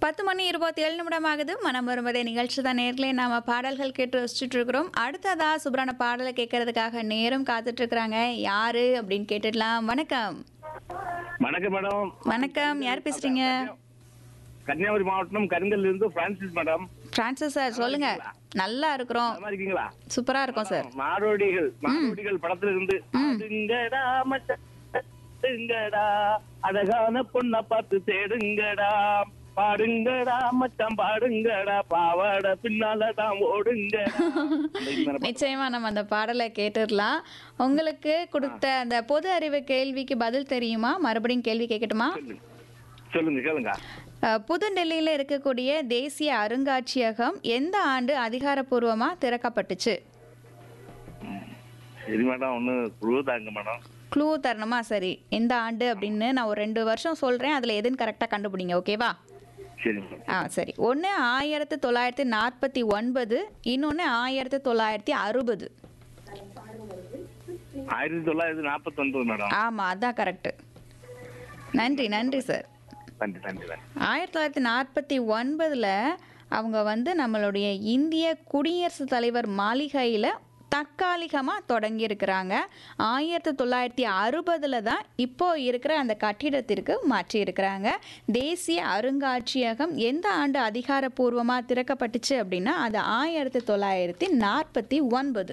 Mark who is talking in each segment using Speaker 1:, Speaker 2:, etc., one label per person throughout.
Speaker 1: பத்து மணி இருபத்தி ஏழு நிமிடம் ஆகுது மனம் வருவதே நிகழ்ச்சி தான் நேர்களே நாம பாடல்கள் கேட்டு ரசிச்சுட்டு இருக்கிறோம் அடுத்ததா சுப்ரான பாடலை கேட்கறதுக்காக நேரம் காத்துட்டு இருக்கிறாங்க யாரு அப்படின்னு கேட்டுடலாம் வணக்கம்
Speaker 2: வணக்கம் மேடம்
Speaker 1: வணக்கம் யார் பேசுறீங்க
Speaker 2: கன்னியாகுமரி மாவட்டம் கருங்கல்ல இருந்து பிரான்சிஸ் மேடம்
Speaker 1: பிரான்சிஸ் சார் சொல்லுங்க நல்லா இருக்கிறோம்
Speaker 2: நல்லா இருக்கீங்களா
Speaker 1: சூப்பரா இருக்கும் சார்
Speaker 2: மாரோடிகள் மாரோடிகள் படத்துல இருந்து பாடுங்கடா மச்சான், பாடுங்கடா அழகான பொண்ண பார்த்து தேடுங்கடா பாடுங்கடா மச்சான் பாடுங்கடா பாவாட பின்னால தான் ஓடுங்கடா
Speaker 1: நிச்சயமா நம்ம அந்த பாடலை கேட்டுடலாம் உங்களுக்கு கொடுத்த அந்த பொது அறிவு கேள்விக்கு பதில் தெரியுமா மறுபடியும் கேள்வி கேட்கட்டுமா
Speaker 2: சொல்லுங்க கேளுங்க
Speaker 1: அஹ், புதுடெல்லியில் இருக்கக்கூடிய தேசிய அருங்காட்சியகம் எந்த ஆண்டு அதிகாரப்பூர்வமா திறக்கப்பட்டுச்சு
Speaker 2: சரி மேடம் ஒண்ணு குழு தாங்க மேடம்
Speaker 1: க்ளூ தரணுமா சரி எந்த ஆண்டு அப்படின்னு நான் ஒரு ரெண்டு வருஷம் சொல்றேன் அதுல எதுன்னு கரெக்டாக கண்டுபிடிங்க ஓகேவா
Speaker 2: சரி மேடம்
Speaker 1: ஆ சரி ஒன்று ஆயிரத்தி தொள்ளாயிரத்தி நாற்பத்தி ஒன்பது இன்னொன்று ஆயிரத்தி தொள்ளாயிரத்தி அறுபது
Speaker 2: ஆயிரத்தி தொள்ளாயிரத்தி நாற்பத்தி ஒன்பது மேடம்
Speaker 1: ஆமாம் அதான் கரெக்டு நன்றி நன்றி சார்
Speaker 2: நன்றி நன்றி நன்றி
Speaker 1: ஆயிரத்தி தொள்ளாயிரத்தி நாற்பத்தி ஒன்பதில் அவங்க வந்து நம்மளுடைய இந்திய குடியரசுத் தலைவர் மாளிகையில் தற்காலிகமாக தொடங்கியிருக்கிறாங்க ஆயிரத்தி தொள்ளாயிரத்தி அறுபதில் தான் இப்போ இருக்கிற அந்த கட்டிடத்திற்கு மாற்றியிருக்கிறாங்க தேசிய அருங்காட்சியகம் எந்த ஆண்டு அதிகாரப்பூர்வமாக திறக்கப்பட்டுச்சு அப்படின்னா அது ஆயிரத்தி தொள்ளாயிரத்தி நாற்பத்தி ஒன்பது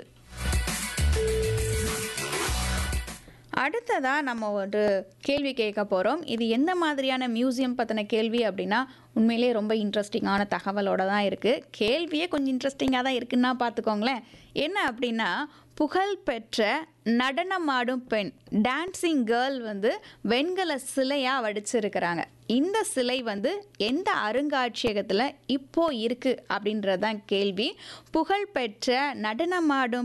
Speaker 1: அடுத்ததாக நம்ம ஒரு கேள்வி கேட்க போகிறோம் இது எந்த மாதிரியான மியூசியம் பற்றின கேள்வி அப்படின்னா உண்மையிலே ரொம்ப இன்ட்ரெஸ்டிங்கான தகவலோட தான் இருக்குது கேள்வியே கொஞ்சம் இன்ட்ரெஸ்டிங்காக தான் இருக்குன்னா பார்த்துக்கோங்களேன் என்ன அப்படின்னா புகழ்பெற்ற நடனமாடும் பெண் டான்சிங் கேர்ள் வந்து வெண்கல சிலையாக வடிச்சிருக்கிறாங்க இந்த சிலை வந்து எந்த அருங்காட்சியகத்தில் இப்போ இருக்குது அப்படின்றது தான் கேள்வி புகழ்பெற்ற நடனமாடும்